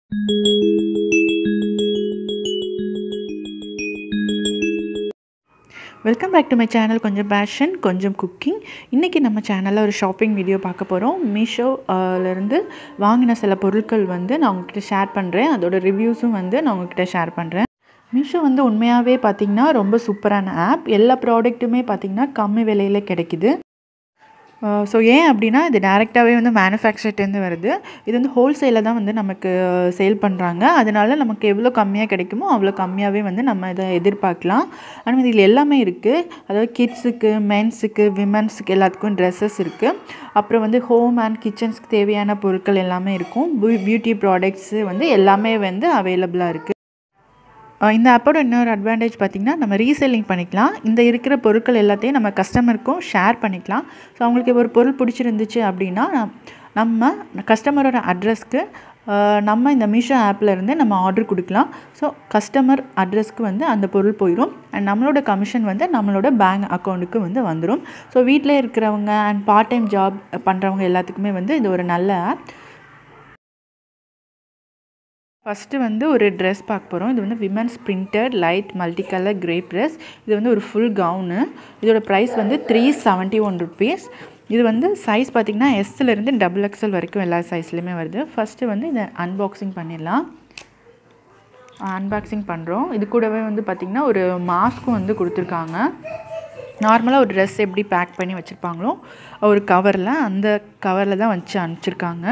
welcome back to my channel கொஞ்சம் fashion கொஞ்சம் cooking இன்றைக்கி நம்ம சேனலில் ஒரு ஷாப்பிங் வீடியோ பார்க்க போகிறோம் மீஷோலேருந்து வாங்கின சில பொருட்கள் வந்து நான் உங்ககிட்ட ஷேர் பண்ணுறேன் அதோட ரிவ்யூஸும் வந்து நான் உங்ககிட்ட ஷேர் பண்ணுறேன் மீஷோ வந்து உண்மையாகவே பார்த்திங்கன்னா ரொம்ப சூப்பரான ஆப் எல்லா ப்ராடக்ட்டுமே பார்த்திங்கன்னா கம்மி விலையில் கிடைக்குது ஸோ ஏன் அப்படின்னா இது டேரெக்டாகவே வந்து மேனுஃபேக்சர்ட்டேருந்து வருது இது வந்து ஹோல்சேலில் தான் வந்து நமக்கு சேல் பண்ணுறாங்க அதனால நமக்கு எவ்வளோ கம்மியாக கிடைக்குமோ அவ்வளோ கம்மியாகவே வந்து நம்ம இதை எதிர்பார்க்கலாம் ஆனால் இதில் எல்லாமே இருக்குது அதாவது கிட்ஸுக்கு மென்ஸுக்கு விமன்ஸுக்கு எல்லாத்துக்கும் ட்ரெஸ்ஸஸ் இருக்குது அப்புறம் வந்து ஹோம் அண்ட் கிச்சன்ஸ்க்கு தேவையான பொருட்கள் எல்லாமே இருக்கும் பியூட்டி ப்ராடக்ட்ஸு வந்து எல்லாமே வந்து அவைலபிளாக இருக்குது இந்த ஆப்போட இன்னொரு அட்வான்டேஜ் பார்த்திங்கன்னா நம்ம ரீசெல்லிங் பண்ணிக்கலாம் இந்த இருக்கிற பொருட்கள் எல்லாத்தையும் நம்ம கஸ்டமருக்கும் ஷேர் பண்ணிக்கலாம் ஸோ அவங்களுக்கு ஒரு பொருள் பிடிச்சிருந்துச்சு அப்படின்னா நம்ம கஸ்டமரோட அட்ரஸ்க்கு நம்ம இந்த மீஷோ ஆப்பில் இருந்து நம்ம ஆர்டர் கொடுக்கலாம் ஸோ கஸ்டமர் அட்ரஸ்க்கு வந்து அந்த பொருள் போயிடும் அண்ட் நம்மளோட கமிஷன் வந்து நம்மளோட பேங்க் அக்கௌண்ட்டுக்கு வந்து வந்துடும் ஸோ வீட்டில் இருக்கிறவங்க அண்ட் பார்ட் டைம் ஜாப் பண்ணுறவங்க எல்லாத்துக்குமே வந்து இது ஒரு நல்ல ஆப் ஃபஸ்ட்டு வந்து ஒரு ட்ரெஸ் பார்க்க போகிறோம் இது வந்து women's printed light multi colour crepe dress இது வந்து ஒரு ஃபுல் கவுனு இதோட ப்ரைஸ் வந்து த்ரீ செவன்ட்டி ஒன் ருபீஸ் இது வந்து சைஸ் பார்த்திங்கன்னா எஸ்லேருந்து டபுள் எக்ஸல் வரைக்கும் எல்லா சைஸ்லையுமே வருது ஃபஸ்ட்டு வந்து இதை அன்பாக்சிங் பண்ணிடலாம் அன்பாக்சிங் பண்ணுறோம் இது கூடவே வந்து பார்த்திங்கன்னா ஒரு மாஸ்க்கும் வந்து கொடுத்துருக்காங்க நார்மலாக ஒரு ட்ரெஸ் எப்படி பேக் பண்ணி வச்சுருப்பாங்களோ ஒரு கவரில் அந்த கவரில் தான் வச்சு அனுப்பிச்சிருக்காங்க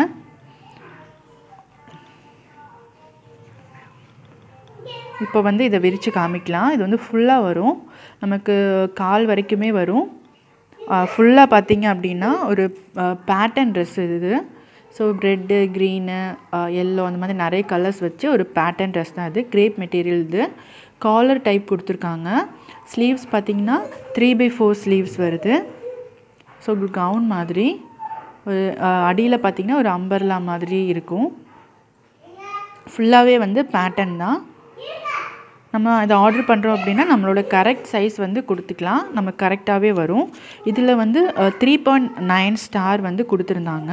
இப்போ வந்து இதை விரித்து காமிக்கலாம் இது வந்து ஃபுல்லாக வரும் நமக்கு கால் வரைக்குமே வரும் ஃபுல்லாக பார்த்தீங்க அப்படின்னா ஒரு பேட்டர்ன் ட்ரெஸ் இது ஸோ ரெட்டு க்ரீனு எல்லோ அந்த மாதிரி நிறைய கலர்ஸ் வச்சு ஒரு பேட்டர்ன் ட்ரெஸ் தான் இது கிரேப் மெட்டீரியல் இது காலர் டைப் கொடுத்துருக்காங்க ஸ்லீவ்ஸ் பார்த்திங்கன்னா த்ரீ பை ஃபோர் ஸ்லீவ்ஸ் வருது ஸோ ஒரு கவுன் மாதிரி ஒரு அடியில் பார்த்திங்கன்னா ஒரு அம்பர்லா மாதிரி இருக்கும் ஃபுல்லாகவே வந்து பேட்டர்ன் தான் நம்ம இதை ஆர்டர் பண்ணுறோம் அப்படின்னா நம்மளோட கரெக்ட் சைஸ் வந்து கொடுத்துக்கலாம் நம்ம கரெக்டாகவே வரும் இதில் வந்து த்ரீ பாயிண்ட் நைன் ஸ்டார் வந்து கொடுத்துருந்தாங்க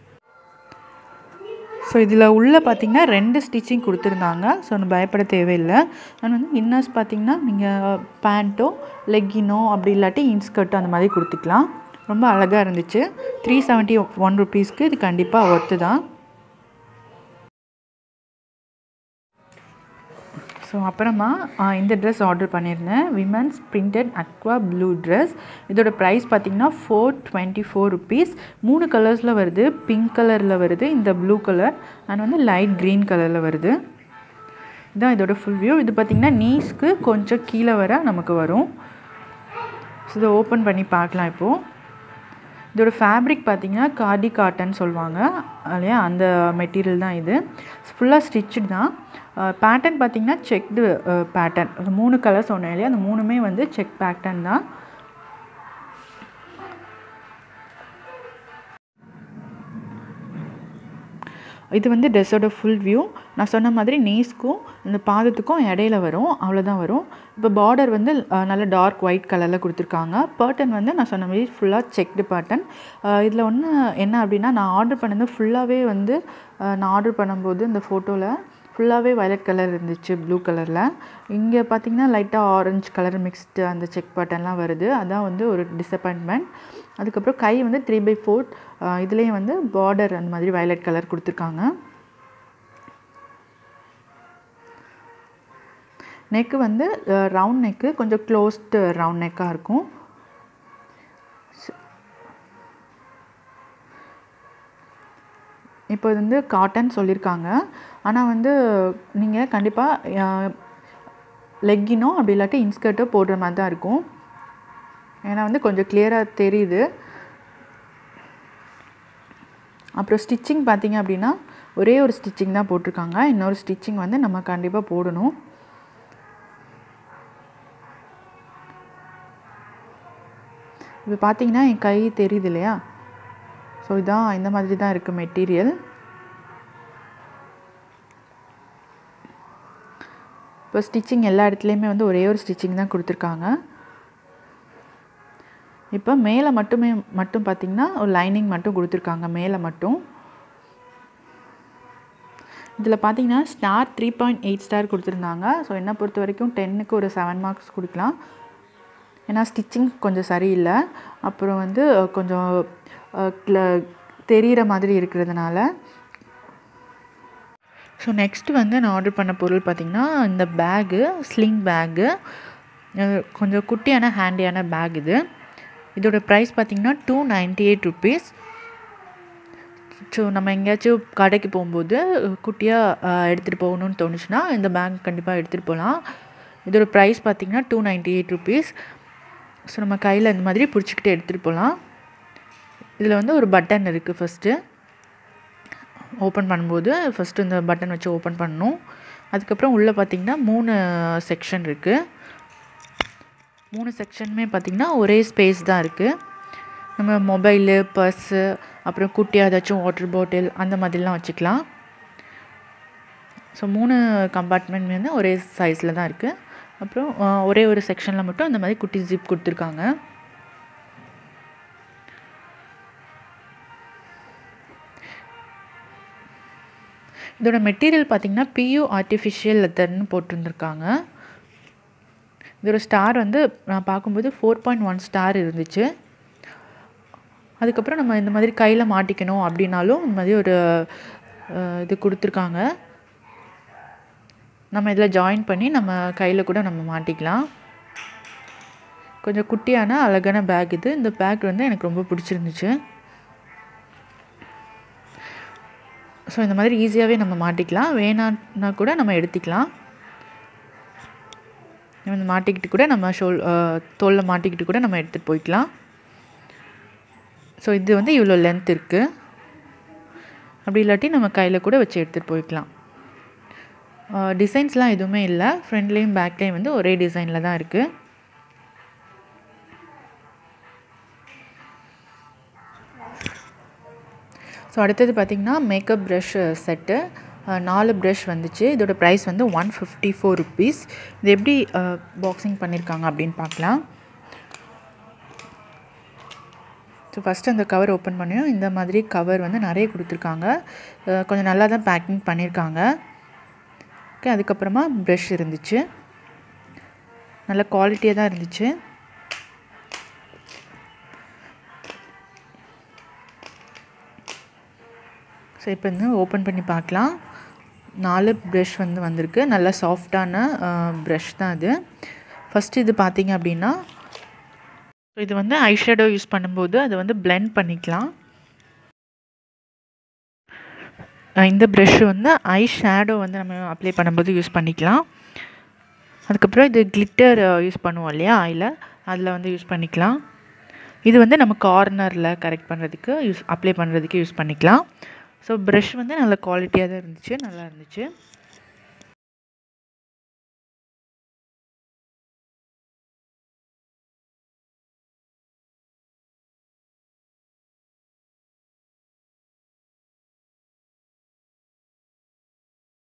ஸோ இதில் உள்ளே பார்த்திங்கன்னா ரெண்டு ஸ்டிச்சிங் கொடுத்துருந்தாங்க ஸோ நம்ம பயப்பட தேவையில்லை அண்ட் வந்து இன்னர்ஸ் பார்த்திங்கன்னா நீங்கள் பேண்ட்டோ லெக்கினோ அப்படி இல்லாட்டி இன்ஸ்கர்ட்டோ அந்த மாதிரி கொடுத்துக்கலாம் ரொம்ப அழகாக இருந்துச்சு த்ரீ செவன்ட்டி ஒன் ருபீஸ்க்கு இது கண்டிப்பாக ஒர்த்து தான் ஸோ அப்புறமா இந்த ட்ரெஸ் ஆர்டர் பண்ணியிருந்தேன் women's printed aqua blue dress இதோட ப்ரைஸ் பார்த்திங்கன்னா ஃபோர் டுவெண்ட்டி ஃபோர் ருபீஸ் மூணு கலர்ஸில் வருது பிங்க் கலரில் வருது இந்த ப்ளூ கலர் அண்ட் வந்து லைட் க்ரீன் கலரில் வருது இதுதான் இதோட ஃபுல் வியூ இது பார்த்திங்கன்னா நீஸ்க்கு கொஞ்சம் கீழே வர நமக்கு வரும் ஸோ இதை ஓப்பன் பண்ணி பார்க்கலாம் இப்போது இதோட ஃபேப்ரிக் பார்த்திங்கன்னா கார்டி காட்டன் சொல்லுவாங்க இல்லையா அந்த மெட்டீரியல் தான் இது ஃபுல்லாக ஸ்டிச்சு தான் பேட்டர்ன் பார்த்திங்கன்னா செக்டு பேட்டர்ன் ஒரு மூணு கலர் சொன்னேன் இல்லையா அந்த மூணுமே வந்து செக் பேட்டர்ன் தான் இது வந்து ட்ரெஸ்ஸோட ஃபுல் வியூ நான் சொன்ன மாதிரி நீஸ்க்கும் இந்த பாதத்துக்கும் இடையில வரும் அவ்வளோதான் வரும் இப்போ பார்டர் வந்து நல்ல டார்க் ஒயிட் கலரில் கொடுத்துருக்காங்க பேர்டன் வந்து நான் சொன்ன மாதிரி ஃபுல்லாக செக்டு பேர்டன் இதில் ஒன்று என்ன அப்படின்னா நான் ஆர்டர் பண்ணது ஃபுல்லாகவே வந்து நான் ஆர்டர் பண்ணும்போது இந்த ஃபோட்டோவில் ஃபுல்லாகவே வயலட் கலர் இருந்துச்சு ப்ளூ கலரில் இங்கே பார்த்திங்கன்னா லைட்டாக ஆரஞ்சு கலர் மிக்ஸ்டு அந்த செக் பட்டன்லாம் வருது அதான் வந்து ஒரு டிசப்பாயின்மெண்ட் அதுக்கப்புறம் கை வந்து த்ரீ பை ஃபோர்த் இதுலேயும் வந்து பார்டர் அந்த மாதிரி வயலட் கலர் கொடுத்துருக்காங்க நெக்கு வந்து ரவுண்ட் நெக்கு கொஞ்சம் க்ளோஸ்டு ரவுண்ட் நெக்காக இருக்கும் இப்போ இது வந்து காட்டன் சொல்லியிருக்காங்க ஆனால் வந்து நீங்கள் கண்டிப்பாக லெக்கினோ அப்படி இல்லாட்டி இன்ஸ்கர்ட்டோ போடுற மாதிரி தான் இருக்கும் ஏன்னா வந்து கொஞ்சம் கிளியராக தெரியுது அப்புறம் ஸ்டிச்சிங் பார்த்திங்க அப்படின்னா ஒரே ஒரு ஸ்டிச்சிங் தான் போட்டிருக்காங்க இன்னொரு ஸ்டிச்சிங் வந்து நம்ம கண்டிப்பாக போடணும் இப்போ பார்த்தீங்கன்னா என் கை தெரியுது இல்லையா ஸோ இதான் இந்த மாதிரி தான் இருக்குது மெட்டீரியல் இப்போ ஸ்டிச்சிங் எல்லா இடத்துலையுமே வந்து ஒரே ஒரு ஸ்டிச்சிங் தான் கொடுத்துருக்காங்க இப்போ மேலே மட்டுமே மட்டும் பார்த்திங்கன்னா ஒரு லைனிங் மட்டும் கொடுத்துருக்காங்க மேலே மட்டும் இதில் பார்த்தீங்கன்னா star three point eight star கொடுத்துருந்தாங்க ஸோ என்னை பொறுத்த வரைக்கும் டென்னுக்கு ஒரு செவன் மார்க்ஸ் கொடுக்கலாம் ஏன்னா ஸ்டிச்சிங் கொஞ்சம் சரியில்லை அப்புறம் வந்து கொஞ்சம் தெரிகிற மாதிரி இருக்கிறதுனால ஸோ நெக்ஸ்ட் வந்து நான் ஆர்டர் பண்ண பொருள் பார்த்திங்கன்னா இந்த பேகு ஸ்லிங் பேகு கொஞ்சம் குட்டியான ஹேண்டியான பேக் இது இதோட ப்ரைஸ் பார்த்திங்கன்னா two ninety eight rupees so நம்ம எங்கேயாச்சும் கடைக்கு போகும்போது குட்டியாக எடுத்துகிட்டு போகணுன்னு தோணுச்சுன்னா இந்த பேக் கண்டிப்பாக எடுத்துகிட்டு போகலாம் இதோட ப்ரைஸ் பார்த்திங்கன்னா two ninety eight rupees so நம்ம கையில் இந்த மாதிரி பிடிச்சிக்கிட்டு எடுத்துகிட்டு போகலாம் இதில் வந்து ஒரு பட்டன் இருக்குது ஃபஸ்ட்டு ஓப்பன் பண்ணும்போது ஃபஸ்ட்டு இந்த பட்டன் வச்சு ஓப்பன் பண்ணணும் அதுக்கப்புறம் உள்ளே பார்த்திங்கன்னா மூணு செக்ஷன் இருக்குது மூணு செக்ஷனுமே பார்த்திங்கன்னா ஒரே ஸ்பேஸ் தான் இருக்குது நம்ம மொபைலு பர்ஸு அப்புறம் குட்டியாக ஏதாச்சும் வாட்டர் பாட்டில் அந்த மாதிரிலாம் வச்சுக்கலாம் ஸோ மூணு கம்பார்ட்மெண்ட் வந்து ஒரே சைஸில் தான் இருக்குது அப்புறம் ஒரே ஒரு செக்ஷனில் மட்டும் அந்த மாதிரி குட்டி ஜிப் கொடுத்துருக்காங்க இதோட மெட்டீரியல் பார்த்திங்கன்னா பியூ ஆர்டிஃபிஷியல் லெதர்னு போட்டிருந்துருக்காங்க இதோட ஸ்டார் வந்து நான் பார்க்கும்போது ஃபோர் பாயிண்ட் ஒன் ஸ்டார் இருந்துச்சு அதுக்கப்புறம் நம்ம இந்த மாதிரி கையில் மாட்டிக்கணும் அப்படின்னாலும் இந்த மாதிரி ஒரு இது கொடுத்துருக்காங்க நம்ம இதில் ஜாயின் பண்ணி நம்ம கையில் கூட நம்ம மாட்டிக்கலாம் கொஞ்சம் குட்டியான அழகான பேக் இது இந்த பேக் வந்து எனக்கு ரொம்ப பிடிச்சிருந்துச்சு ஸோ இந்த மாதிரி ஈஸியாகவே நம்ம மாட்டிக்கலாம் வேணான்னா கூட நம்ம எடுத்துக்கலாம் இந்த மாட்டிக்கிட்டு கூட நம்ம ஷோல் தோலில் மாட்டிக்கிட்டு கூட நம்ம எடுத்துகிட்டு போய்க்கலாம் ஸோ இது வந்து இவ்வளோ லென்த் இருக்குது அப்படி இல்லாட்டி நம்ம கையில் கூட வச்சு எடுத்துகிட்டு போய்க்கலாம் டிசைன்ஸ்லாம் எதுவுமே இல்லை ஃப்ரண்ட்லேயும் பேக்லேயும் வந்து ஒரே டிசைனில் தான் இருக்குது ஸோ அடுத்தது பார்த்திங்கன்னா மேக்கப் ப்ரஷ் செட்டு நாலு ப்ரஷ் வந்துச்சு இதோட ப்ரைஸ் வந்து ஒன் ஃபிஃப்டி ஃபோர் ருப்பீஸ் இது எப்படி பாக்ஸிங் பண்ணியிருக்காங்க அப்படின்னு பார்க்கலாம் ஸோ ஃபஸ்ட்டு அந்த கவர் ஓப்பன் பண்ணியும் இந்த மாதிரி கவர் வந்து நிறைய கொடுத்துருக்காங்க கொஞ்சம் நல்லா தான் பேக்கிங் பண்ணியிருக்காங்க ஓகே அதுக்கப்புறமா ப்ரஷ் இருந்துச்சு நல்ல குவாலிட்டியாக தான் இருந்துச்சு ஸோ இப்போ வந்து ஓப்பன் பண்ணி பார்க்கலாம் நாலு ப்ரஷ் வந்து வந்திருக்கு நல்ல சாஃப்டான ப்ரஷ் தான் இது ஃபஸ்ட்டு இது பார்த்தீங்க அப்படின்னா இது வந்து ஐஷேடோ யூஸ் பண்ணும்போது அதை வந்து பிளெண்ட் பண்ணிக்கலாம் இந்த ப்ரெஷ்ஷு வந்து ஐ ஷேடோ வந்து நம்ம அப்ளை பண்ணும்போது யூஸ் பண்ணிக்கலாம் அதுக்கப்புறம் இது கிளிட்டர் யூஸ் பண்ணுவோம் இல்லையா ஐயில் அதில் வந்து யூஸ் பண்ணிக்கலாம் இது வந்து நம்ம கார்னரில் கரெக்ட் பண்ணுறதுக்கு யூஸ் அப்ளை பண்ணுறதுக்கு யூஸ் பண்ணிக்கலாம் ஸோ ப்ரஷ் வந்து நல்ல குவாலிட்டியாக தான் இருந்துச்சு நல்லா இருந்துச்சு